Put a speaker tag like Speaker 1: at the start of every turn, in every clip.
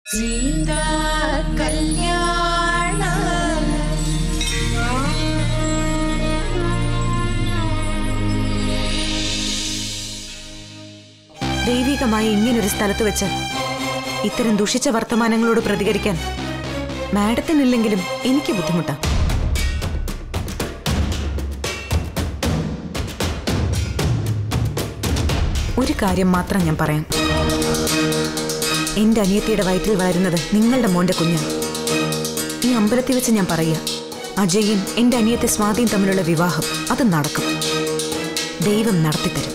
Speaker 1: സീതാ കല്യാണ
Speaker 2: ദൈവികമായി ഇങ്ങനൊരു സ്ഥലത്ത് വെച്ച് ഇത്തരം ദുഷിച്ച വർത്തമാനങ്ങളോട് പ്രതികരിക്കാൻ മാഡത്തിനില്ലെങ്കിലും എനിക്ക് ബുദ്ധിമുട്ടാ ഒരു കാര്യം മാത്രം ഞാൻ പറയാം എന്റെ അനിയത്തിയുടെ വയറ്റിൽ വളരുന്നത് നിങ്ങളുടെ മോന്റെ കുഞ്ഞ് ഈ അമ്പലത്തിൽ വെച്ച് ഞാൻ പറയുക അജയും എന്റെ അനിയത്തെ സ്വാതിയും തമ്മിലുള്ള വിവാഹം അത് നടക്കും ദൈവം നടത്തിത്തരും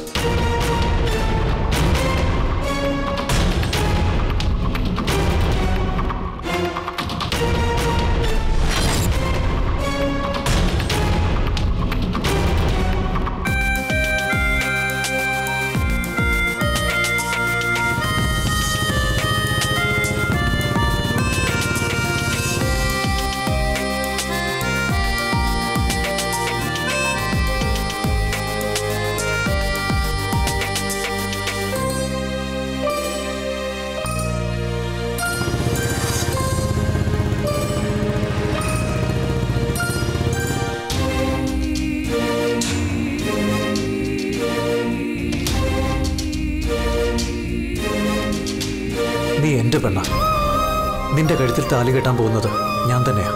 Speaker 3: നീ എന്റെ പെണ്ണ നിന്റെ കഴുത്തിൽ താലി കെട്ടാൻ പോകുന്നത് ഞാൻ തന്നെയാ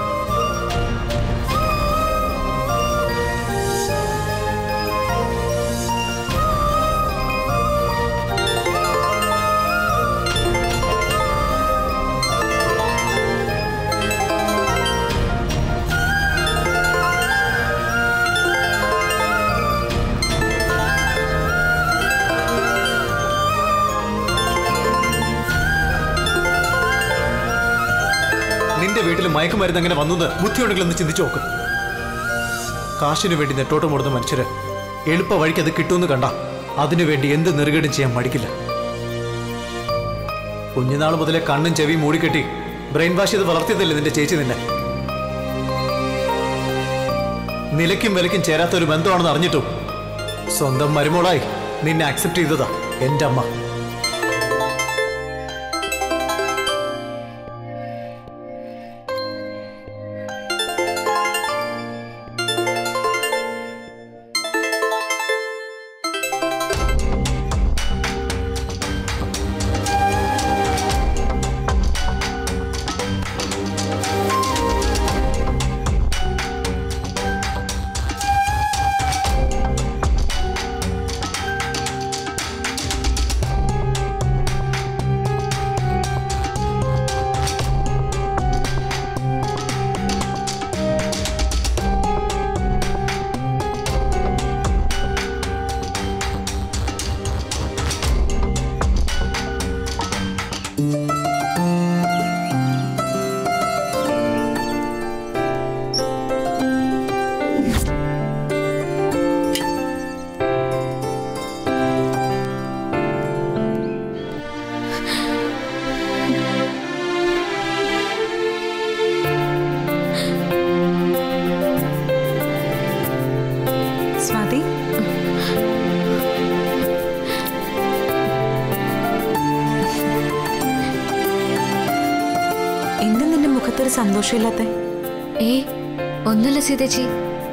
Speaker 3: നിന്റെ വീട്ടിൽ മയക്കുമരുന്ന് എങ്ങനെ വന്നത് ബുദ്ധിയുണ്ടെങ്കിൽ ഒന്ന് ചിന്തിച്ചു നോക്ക് കാശിനു വേണ്ടി നെട്ടോട്ടം ഓടുന്ന മനുഷ്യര് എളുപ്പ വഴിക്ക് അത് കിട്ടുമെന്ന് കണ്ട അതിനുവേണ്ടി എന്ത് നെറുകേടും ചെയ്യാൻ മടിക്കില്ല കുഞ്ഞുനാൾ മുതലേ കണ്ണും ചെവിയും മൂടിക്കെട്ടി ബ്രെയിൻ വാഷ് ചെയ്ത് വളർത്തിയതല്ലേ നിന്റെ ചേച്ചി നിന്നെ നിലയ്ക്കും വിലയ്ക്കും ചേരാത്ത ഒരു ബന്ധമാണെന്ന് അറിഞ്ഞിട്ടും സ്വന്തം മരുമോളായി നിന്നെ അക്സെപ്റ്റ് ചെയ്തതാ എൻ്റെ അമ്മ
Speaker 2: സ്വാതി എന്തും നിന്റെ മുഖത്തൊരു സന്തോഷമില്ലാത്ത
Speaker 4: ഏ ഒന്നുമില്ല സീതേച്ചി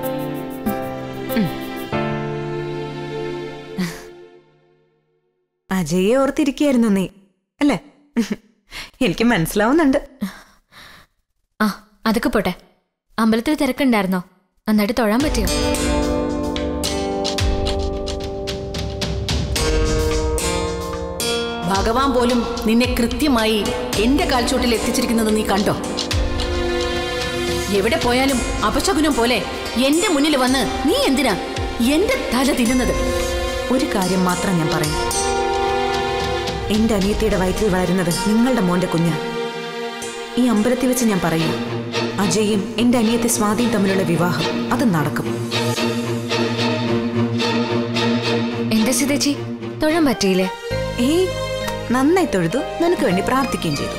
Speaker 2: അജയെ ഓർത്തിരിക്കുകയായിരുന്നു നീ അല്ലേ എനിക്ക് മനസ്സിലാവുന്നുണ്ട്
Speaker 4: ആ അതൊക്കെ പോട്ടെ അമ്പലത്തിൽ തിരക്കുണ്ടായിരുന്നോ നന്നായിട്ട് തൊഴാൻ പറ്റിയോ
Speaker 5: ഭഗവാൻ പോലും നിന്നെ കൃത്യമായി എന്റെ കാൽച്ചോട്ടിൽ എത്തിച്ചിരിക്കുന്നത് നീ കണ്ടോ എവിടെ പോയാലും അപശകുനം പോലെ എന്റെ മുന്നിൽ വന്ന് നീ എന്തിനാ എന്റെ തല തിന്നുന്നത്
Speaker 2: ഒരു കാര്യം മാത്രം ഞാൻ പറയും എന്റെ അനിയത്തിയുടെ വയറ്റിൽ വളരുന്നത് നിങ്ങളുടെ മോന്റെ കുഞ്ഞ് ഈ അമ്പലത്തിൽ വെച്ച് ഞാൻ പറയും അജയും എന്റെ അനിയത്തെ സ്വാതിയും തമ്മിലുള്ള വിവാഹം അത് നടക്കും
Speaker 4: എന്താ സീതേച്ചി തൊഴാൻ പറ്റിയില്ലേ
Speaker 2: ഏയ് നന്നായി തൊഴുതു നിനക്ക് വേണ്ടി പ്രാർത്ഥിക്കുകയും ചെയ്തു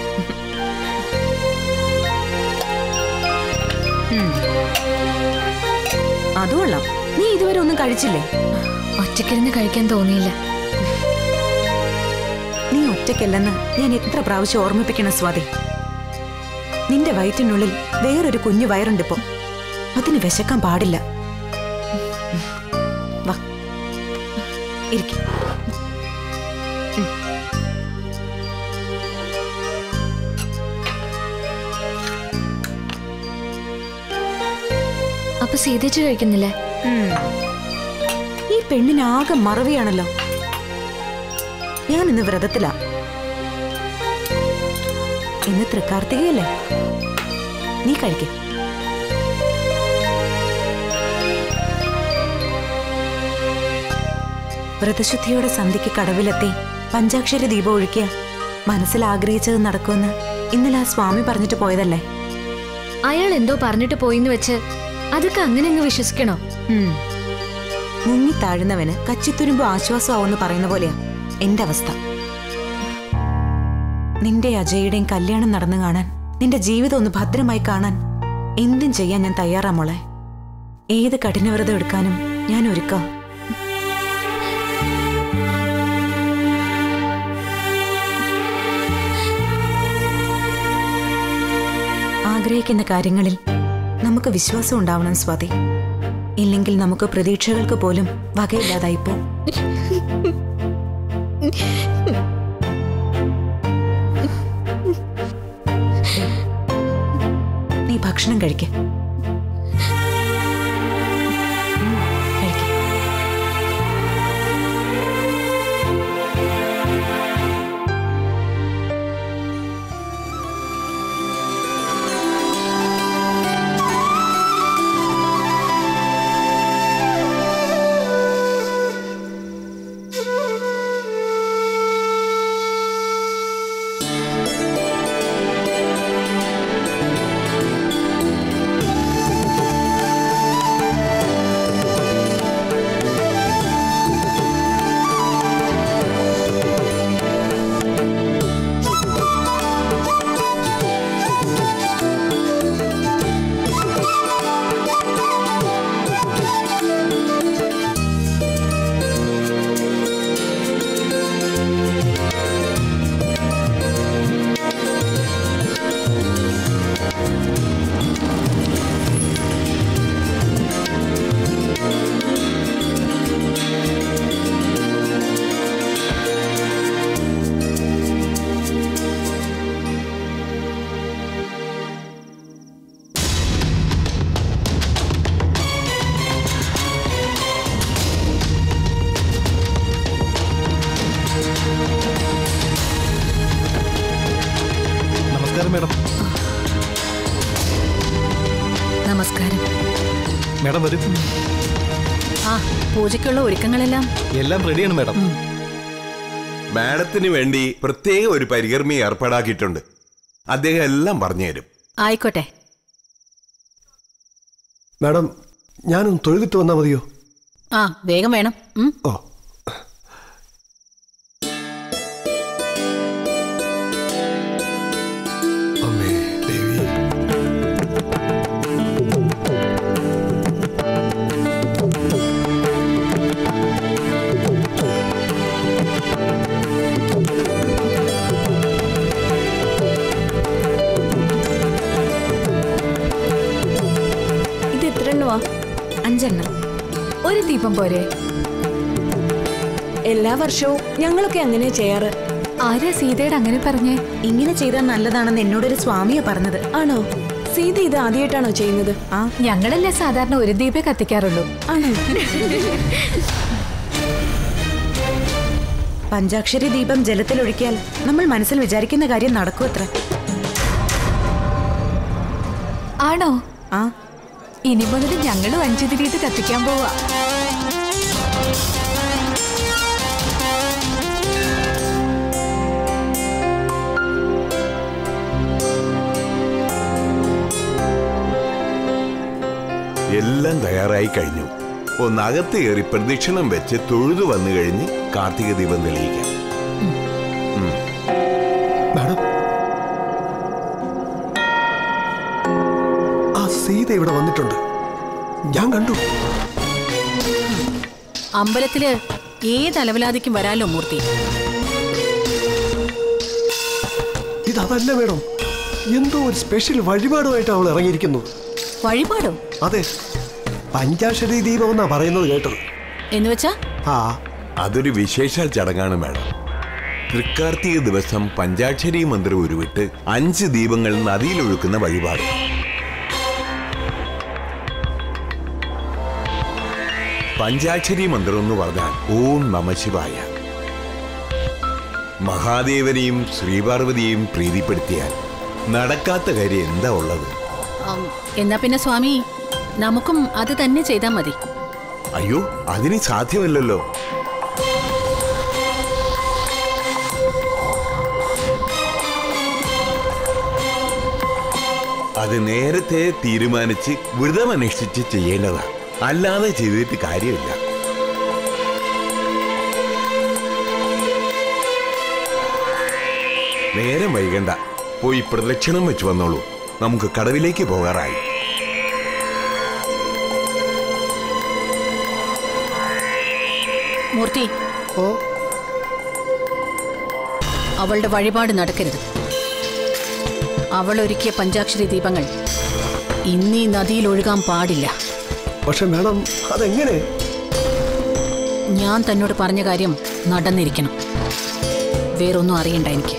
Speaker 2: ഉം. അതും കൊള്ളാം നീ ഇതുവരെ ഒന്നും കഴിച്ചില്ലേ
Speaker 4: ഒറ്റയ്ക്കിരുന്ന് കഴിക്കാൻ തോന്നിയില്ല
Speaker 2: നീ ഒറ്റ ഒറ്റയ്ക്കല്ലെന്ന് ഞാൻ എത്ര പ്രാവശ്യം ഓർമ്മിപ്പിക്കണം സ്വാതി നിന്റെ വയറ്റിനുള്ളിൽ വേറൊരു കുഞ്ഞു വയറുണ്ടിപ്പോ അതിന് വിശക്കാൻ പാടില്ല വാ ഇരിക്കും
Speaker 4: അപ്പൊ സീതേച്ചി കഴിക്കുന്നില്ലേ
Speaker 2: ഈ പെണ്ണിന് ആകെ മറവിയാണല്ലോ ഞാൻ ഇന്ന് വ്രതത്തിലാ ഇന്ന് തൃക്കാർത്തികയല്ലേ നീ കഴിക്ക വ്രതശുദ്ധിയോടെ സന്ധ്യയ്ക്ക് കടവിലെത്തി പഞ്ചാക്ഷരി ദീപം ഒഴുക്കിയ മനസ്സിൽ ആഗ്രഹിച്ചത് നടക്കുമെന്ന് ഇന്നലെ ആ സ്വാമി പറഞ്ഞിട്ട് പോയതല്ലേ
Speaker 4: അയാൾ എന്തോ പറഞ്ഞിട്ട് പോയിന്ന് വെച്ച് അതൊക്കെ അങ്ങനെ അങ്ങ് വിശ്വസിക്കണോ
Speaker 2: ഉം. മുങ്ങിത്താഴുന്നവന് കച്ചിത്തുരുമ്പ് ആശ്വാസമാവെന്ന് പറയുന്ന പോലെയാ എന്റെ അവസ്ഥ നിന്റെ അജയുടെയും കല്യാണം നടന്നു കാണാൻ നിന്റെ ജീവിതം ഒന്ന് ഭദ്രമായി കാണാൻ എന്തും ചെയ്യാൻ ഞാൻ തയ്യാറാ മോളെ ഏത് കഠിനവ്രതം എടുക്കാനും ഞാൻ ഒരുക്കാം ആഗ്രഹിക്കുന്ന കാര്യങ്ങളിൽ നമുക്ക് വിശ്വാസം ഉണ്ടാവണം സ്വാതി ഇല്ലെങ്കിൽ നമുക്ക് പ്രതീക്ഷകൾക്ക് പോലും വകയില്ലാതായിപ്പോ നീ ഭക്ഷണം കഴിക്ക
Speaker 3: നമസ്കാരം മേഡം
Speaker 5: നമസ്കാരം
Speaker 3: മേഡം വരും
Speaker 5: ആ പൂജയ്ക്കുള്ള ഒരുക്കങ്ങളെല്ലാം
Speaker 3: എല്ലാം റെഡിയാണ് മേഡം
Speaker 1: മാഡത്തിന് വേണ്ടി പ്രത്യേക ഒരു പരികർമ്മി ഏർപ്പാടാക്കിയിട്ടുണ്ട് അദ്ദേഹം എല്ലാം പറഞ്ഞു തരും
Speaker 5: ആയിക്കോട്ടെ
Speaker 6: മാഡം ഞാനൊന്ന് തൊഴുതിട്ട് വന്നാൽ മതിയോ
Speaker 5: ആ വേഗം വേണം ഉം.
Speaker 6: ഓ അമ്മേ ദേവി
Speaker 7: ഇത് എത്ര എണ്ണമാ
Speaker 2: അഞ്ചെണ്ണം
Speaker 7: ഒരു ദീപം പോരെ എല്ലാ വർഷവും ഞങ്ങളൊക്കെ അങ്ങനെ ചെയ്യാറ്
Speaker 4: ആരാ സീതയുടെ അങ്ങനെ പറഞ്ഞേ
Speaker 2: ഇങ്ങനെ ചെയ്താൽ നല്ലതാണെന്ന് എന്നോടൊരു സ്വാമിയാ പറഞ്ഞത്
Speaker 7: ആണോ സീത ഇത് ആദ്യമായിട്ടാണോ ചെയ്യുന്നത്
Speaker 2: ആ
Speaker 4: ഞങ്ങളല്ലേ സാധാരണ ഒരു ദീപേ കത്തിക്കാറുള്ളൂ
Speaker 7: ആണോ
Speaker 2: പഞ്ചാക്ഷരി ദീപം ജലത്തിലൊഴിക്കിയാൽ നമ്മൾ മനസ്സിൽ വിചാരിക്കുന്ന കാര്യം നടക്കൂ അത്ര
Speaker 4: ആണോ
Speaker 2: ആ
Speaker 4: ഇനി മുതൽ ഞങ്ങളും അഞ്ചു തിരിയിട്ട് കത്തിക്കാൻ പോവാ
Speaker 1: എല്ലാം തയ്യാറായി കഴിഞ്ഞു ഒന്നകത്ത് കയറി പ്രദക്ഷിണം വെച്ച് തൊഴുതു വന്നു കഴിഞ്ഞ് കാർത്തിക ദീപം തെളിയിക്കാം
Speaker 6: മാഡം ആ സീത ഇവിടെ വന്നിട്ടുണ്ട് ഞാൻ കണ്ടു
Speaker 5: അമ്പലത്തില് ഏത് അലവലാതിക്കും വരാലോ മൂർത്തി
Speaker 6: ഇതല്ല മേഡം എന്തോ ഒരു സ്പെഷ്യൽ വഴിപാടുമായിട്ട് അവൾ ഇറങ്ങിയിരിക്കുന്നു
Speaker 5: വഴിപാടോ
Speaker 6: അതെ പഞ്ചാക്ഷരി ദീപം എന്നാ പറയുന്നത് കേട്ടത്
Speaker 5: എന്ന് വെച്ചാ
Speaker 6: ആ
Speaker 1: അതൊരു വിശേഷ ചടങ്ങാണ് മാഡം തൃക്കാർത്തിക ദിവസം പഞ്ചാക്ഷരി മന്ത്രം ഉരുവിട്ട് അഞ്ച് ദീപങ്ങൾ നദിയിലൊഴുക്കുന്ന വഴിപാട് പഞ്ചാക്ഷരി മന്ത്രം എന്ന് പറഞ്ഞാൽ ഓം നമശിവായ മഹാദേവനെയും ശ്രീപാർവതിയെയും പ്രീതിപ്പെടുത്തിയാൽ നടക്കാത്ത കാര്യം എന്താ ഉള്ളത്
Speaker 5: ആം, എന്നാ പിന്നെ സ്വാമി നമുക്കും അത് തന്നെ ചെയ്താൽ മതി
Speaker 1: അയ്യോ അതിന് സാധ്യമല്ലല്ലോ അത് നേരത്തെ തീരുമാനിച്ച് വ്രതമനുഷ്ഠിച്ച് ചെയ്യേണ്ടതാണ് അല്ലാതെ ചെയ്തിട്ട് കാര്യമില്ല നേരം വൈകണ്ട പോയി പ്രദക്ഷിണം വെച്ച് വന്നോളൂ നമുക്ക് കടവിലേക്ക് പോകാറായി
Speaker 5: മൂർത്തി
Speaker 6: ഓ
Speaker 5: അവളുടെ വഴിപാട് നടക്കരുത് അവൾ ഒരുക്കിയ പഞ്ചാക്ഷരി ദീപങ്ങൾ ഇന്നീ നദിയിൽ ഒഴുകാൻ പാടില്ല
Speaker 6: പക്ഷെ മാഡം അതെങ്ങനെ
Speaker 5: ഞാൻ തന്നോട് പറഞ്ഞ കാര്യം നടന്നിരിക്കണം വേറൊന്നും അറിയണ്ട എനിക്ക്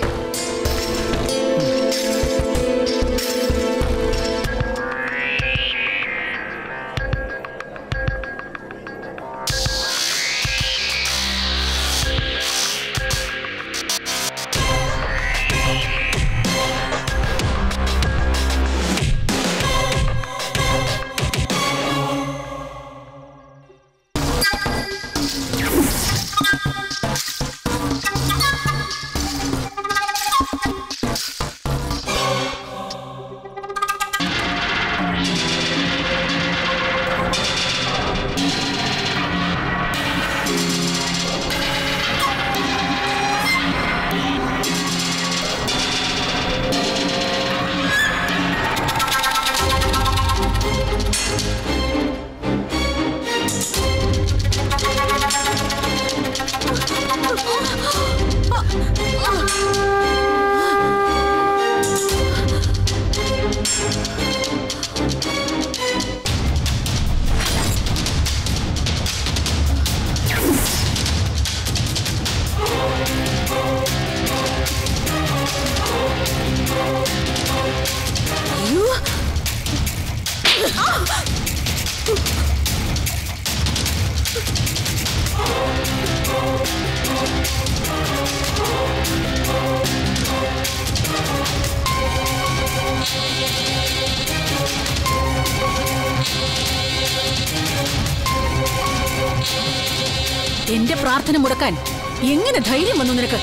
Speaker 5: എന്റെ പ്രാർത്ഥന മുടക്കാൻ എങ്ങനെ ധൈര്യം വന്നു നിനക്ക്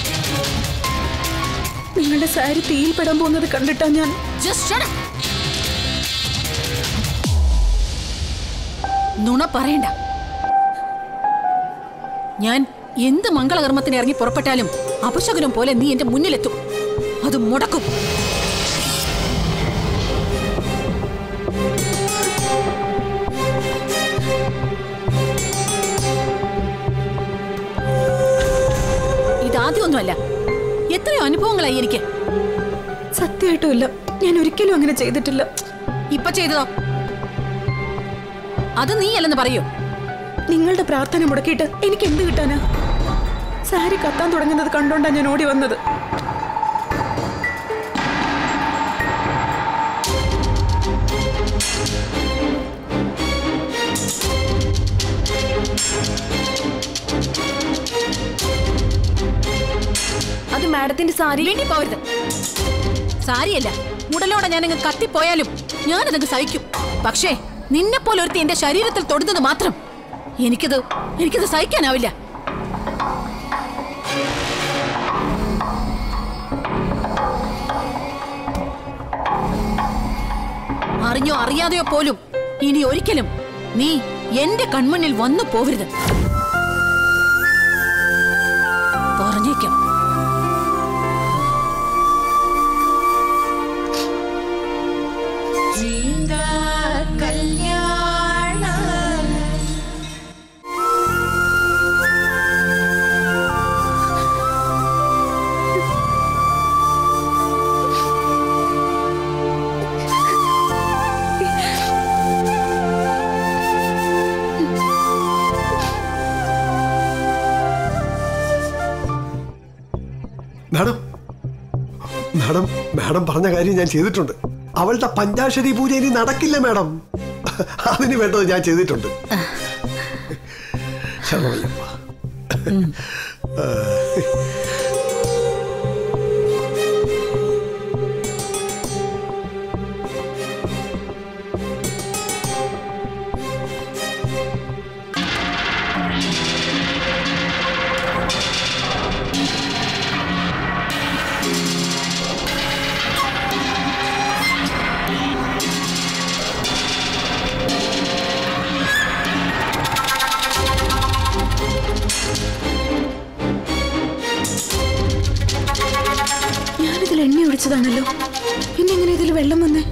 Speaker 7: നിങ്ങളുടെ സാരി തീയിൽ പെടാൻ പോകുന്നത് കണ്ടിട്ടാ ഞാൻ
Speaker 5: Just shut up. നുണ പറയണ്ട ഞാൻ എന്ത് മംഗളകർമ്മത്തിന് ഇറങ്ങി പുറപ്പെട്ടാലും അപശകുനം പോലെ നീ എന്റെ മുന്നിലെത്തും അത് മുടക്കും ഇതാദ്യമൊന്നുമല്ല എത്രയോ അനുഭവങ്ങളായി എനിക്ക്
Speaker 7: സത്യമായിട്ടുമില്ല ഞാൻ ഒരിക്കലും അങ്ങനെ ചെയ്തിട്ടില്ല
Speaker 5: ഇപ്പൊ ചെയ്തതോ അത് നീയല്ലെന്ന് പറയൂ
Speaker 7: നിങ്ങളുടെ പ്രാർത്ഥന മുടക്കിയിട്ട് എനിക്ക് എന്ത് കിട്ടാനാ സാരി കത്താൻ തുടങ്ങുന്നത് കണ്ടോണ്ടാ ഞാൻ ഓടി വന്നത് അത് മാഡത്തിന്റെ സാരി
Speaker 5: വേണ്ടി പോവരുത് സാരിയല്ല മുടലോടെ ഞാനങ്ങ് കത്തിപ്പോയാലും ഞാനതങ്ങ് സഹിക്കും പക്ഷേ നിന്നെ പോലെ ഒരുത്തി എന്റെ ശരീരത്തിൽ തൊടുന്നത് മാത്രം എനിക്കത് എനിക്കത് സഹിക്കാനാവില്ല അറിഞ്ഞോ അറിയാതെയോ പോലും ഇനി ഒരിക്കലും നീ എന്റെ കൺമുന്നിൽ വന്നു പോവരുത് പറഞ്ഞേക്കാം
Speaker 6: മാഡം മാഡം പറഞ്ഞ കാര്യം ഞാൻ ചെയ്തിട്ടുണ്ട് അവളുടെ പഞ്ചാക്ഷരി പൂജ ഇനി നടക്കില്ല മാഡം അതിന് വേണ്ടത് ഞാൻ ചെയ്തിട്ടുണ്ട് ശരണമയ്യപ്പ
Speaker 7: ഞാനിതിൽ എണ്ണ ഒഴിച്ചതാണല്ലോ പിന്നെ എങ്ങനെ ഇതിൽ വെള്ളം വന്നേ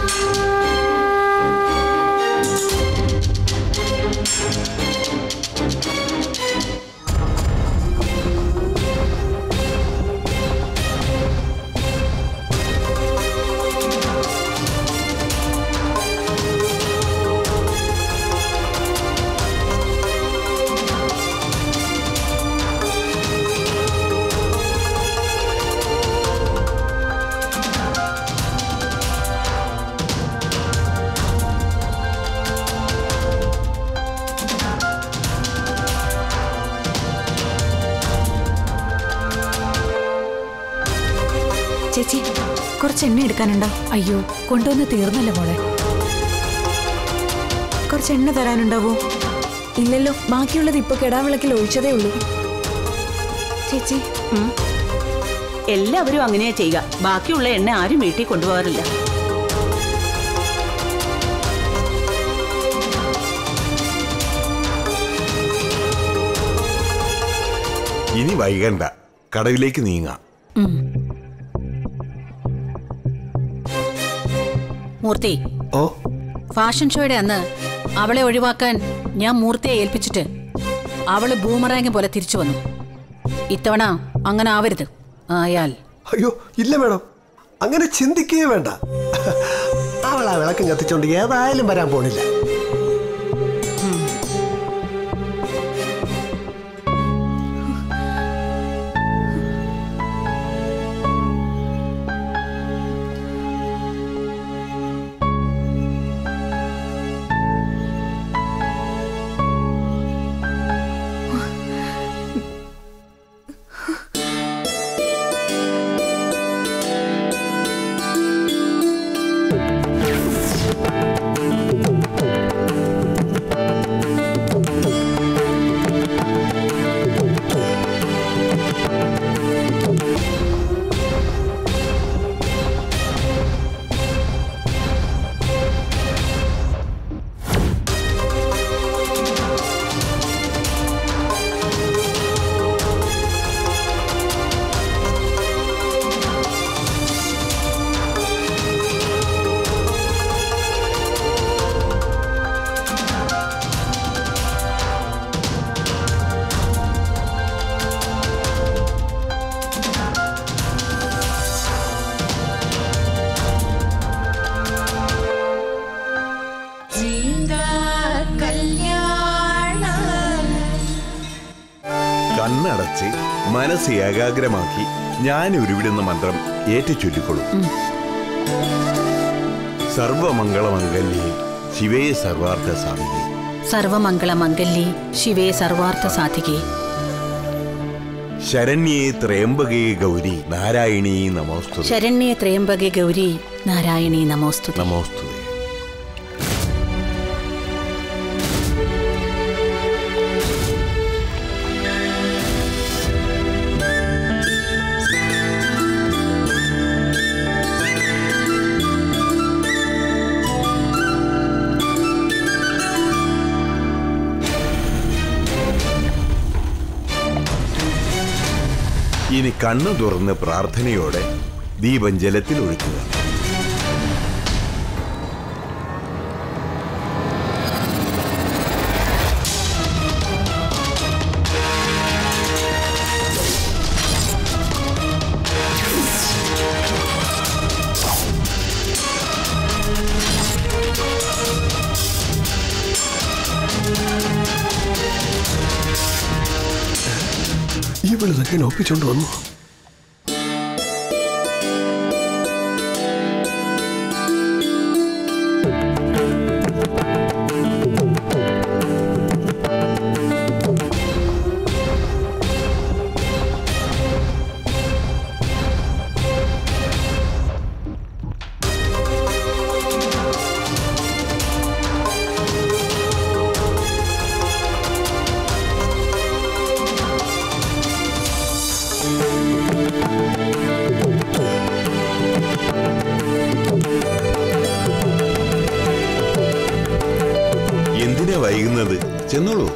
Speaker 2: ചേച്ചി കുറച്ച് എണ്ണ എടുക്കാനുണ്ടോ
Speaker 5: അയ്യോ കൊണ്ടുവന്ന് തീർന്നല്ലോ മോളെ
Speaker 2: കുറച്ച് എണ്ണ തരാനുണ്ടാവോ
Speaker 7: ഇല്ലല്ലോ ബാക്കിയുള്ളത് ഇപ്പൊ കെടാവിളക്കിൽ ഒഴിച്ചതേ ഉള്ളൂ
Speaker 2: ചേച്ചി
Speaker 8: എല്ലാവരും അങ്ങനെയാ ചെയ്യുക ബാക്കിയുള്ള എണ്ണ ആരും വീട്ടിൽ കൊണ്ടുപോകാറില്ല
Speaker 1: ഇനി വൈകണ്ട കടവിലേക്ക് നീങ്ങാം
Speaker 5: മൂർത്തി
Speaker 6: ഓ
Speaker 5: ഫാഷൻ ഷോയുടെ അന്ന് അവളെ ഒഴിവാക്കാൻ ഞാൻ മൂർത്തിയെ ഏൽപ്പിച്ചിട്ട് അവള് ബൂമറാങ് പോലെ തിരിച്ചു വന്നു ഇത്തവണ അങ്ങനെ ആവരുത് ആയാൽ
Speaker 6: അയ്യോ ഇല്ല മാഡം അങ്ങനെ ചിന്തിക്കേ വേണ്ട അവൾ ആ വിളക്കം കത്തിച്ചോണ്ട് ഏതായാലും വരാൻ പോണില്ല
Speaker 1: കണ്ണടച്ച് മനസ്സ് ഏകാഗ്രമാക്കി ഞാൻ ഉരുവിടുന്ന മന്ത്രം ഏറ്റു ചൊല്ലിക്കൊള്ളും സർവമംഗളമംഗല്യേ ശിവേ സർവാർത്ഥ സാധികേ
Speaker 5: സർവമംഗള മംഗല്യേ ശിവേ സർവാർത്ഥ സാധികേ
Speaker 1: ശരണ്യേ ത്രയംബകേ ഗൗരി നാരായണീ നമോസ്തു
Speaker 5: ശരണ്യേ ത്രയംബകെ ഗൗരി നാരായണീ നമോസ്തു
Speaker 1: നമോസ്തു ഇനി കണ്ണു തുറന്ന് പ്രാർത്ഥനയോടെ ദീപം ജലത്തിൽ ഒഴിക്കുക
Speaker 6: ഇവളിതെങ്ങനെ ഒപ്പിച്ചോണ്ട് വന്നു
Speaker 1: എന്തിനാ വൈകുന്നത് ചെന്നോളൂ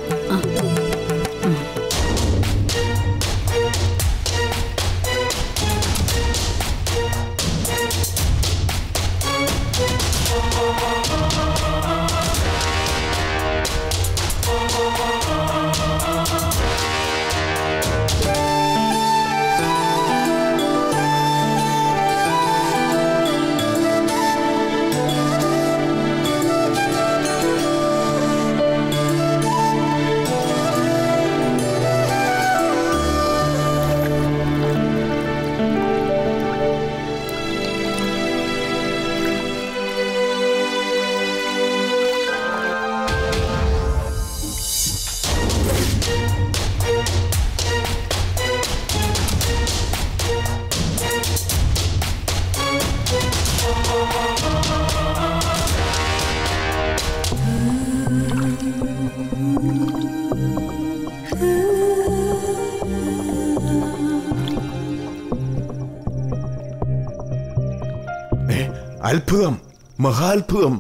Speaker 1: ഏ, അത്ഭുതം മഹാത്ഭുതം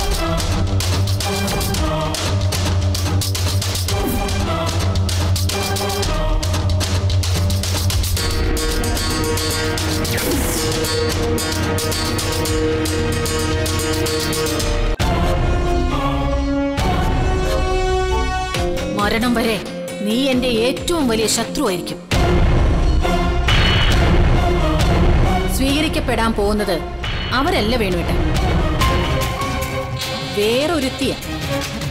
Speaker 5: മരണം വരെ നീ എന്റെ ഏറ്റവും വലിയ ശത്രുവായിരിക്കും സ്വീകരിക്കപ്പെടാൻ പോകുന്നത് അവരല്ല വേണുവേട്ടൻ വേറൊരുത്തിയ